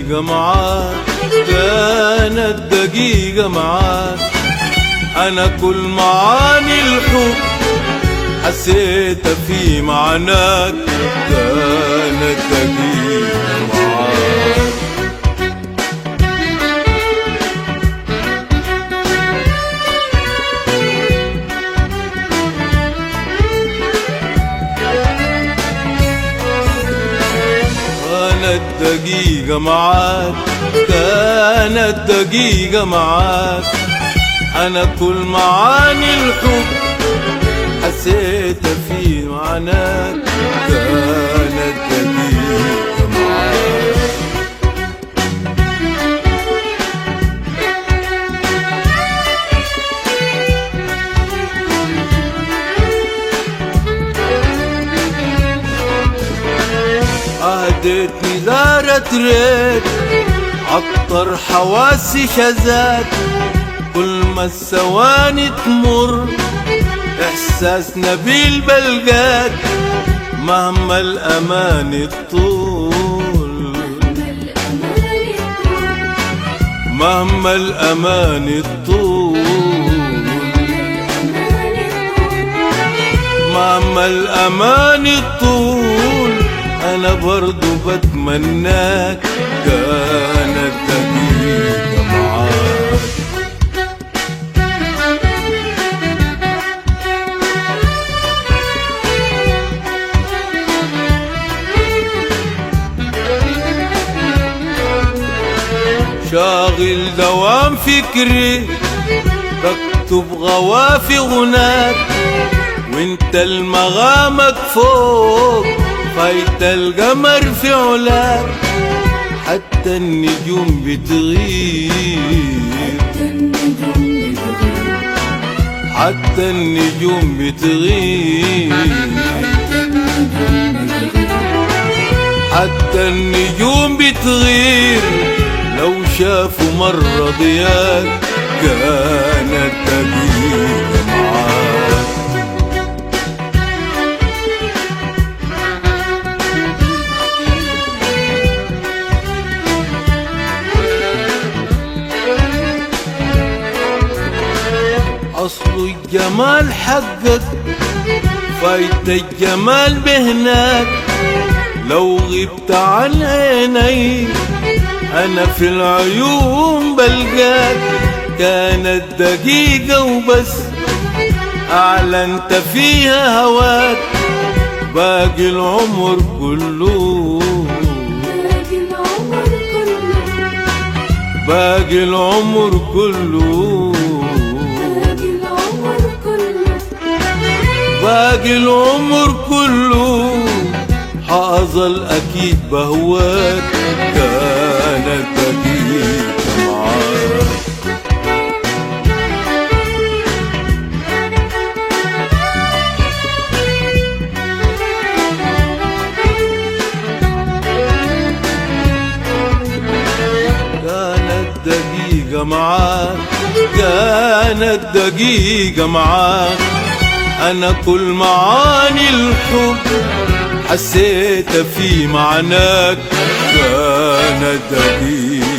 دقيقة معاك كانت دقيقة معاك أنا كل معاني الحب حسيت في معناك كانت دقيقة معاك كانت دقيقة معاك كانت دقيقة معاك أنا كل معاني الحب حسيت في معناك كانت دقيقة معاك أهدتني زارة ريت عطر حواسي شذات كل ما الثواني تمر إحساس نبيل بلقاك مهما الأمان الطول مهما الأمان الطول مهما الأمان الطول أنا برضو بتمناك كانت دقيقة معاك شاغل دوام فكري بكتب غوافي غناك وانت المغامك فوق فايت القمر في علاك حتى النجوم بتغيب حتى النجوم بتغيب حتى النجوم بتغير لو شافوا مرة ضياك كانت دقيقة معاك أصل الجمال حقك فايت الجمال بهناك لو غبت عن عيني أنا في العيون بلقاك كانت دقيقة وبس أعلنت فيها هواك باقي العمر كله باقي العمر كله باقي العمر كله حاظل أكيد بهواك كانت دقيقة معاك كانت دقيقة معاك كانت دقيقة معاك أنا كل معاني الحب حسيت في معناك كانت دقيقة